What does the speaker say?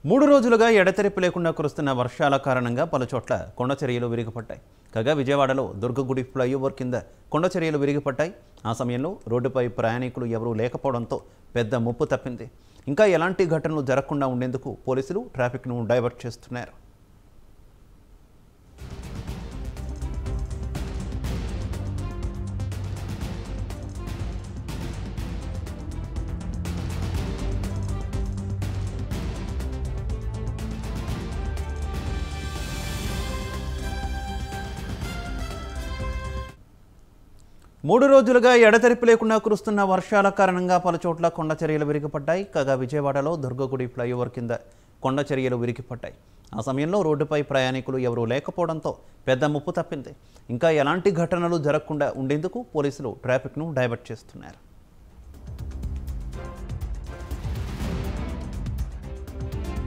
మూడు రోజులుగా ఎడతెరిపి లేకుండా కురుస్తున్న వర్షాల కారణంగా పలు చోట్ల కొండ చర్యలు విరిగిపడ్డాయి కాగా విజయవాడలో దుర్గగుడి ఫ్లైఓవర్ కింద కొండ చర్యలు విరిగిపడ్డాయి ఆ సమయంలో రోడ్డుపై ప్రయాణికులు ఎవరూ లేకపోవడంతో పెద్ద ముప్పు తప్పింది ఇంకా ఎలాంటి ఘటనలు జరగకుండా ఉండేందుకు పోలీసులు ట్రాఫిక్ను డైవర్ట్ చేస్తున్నారు మూడు రోజులుగా ఎడతెరిపి లేకుండా కురుస్తున్న వర్షాల కారణంగా పలు చోట్ల కొండ చర్యలు విరిగిపడ్డాయి కాగా విజయవాడలో దుర్గగుడి ఫ్లైఓవర్ కింద కొండ చర్యలు విరిగిపడ్డాయి ఆ సమయంలో రోడ్డుపై ప్రయాణికులు ఎవరూ లేకపోవడంతో పెద్ద ముప్పు తప్పింది ఇంకా ఎలాంటి ఘటనలు జరగకుండా ఉండేందుకు పోలీసులు ట్రాఫిక్ను డైవర్ట్ చేస్తున్నారు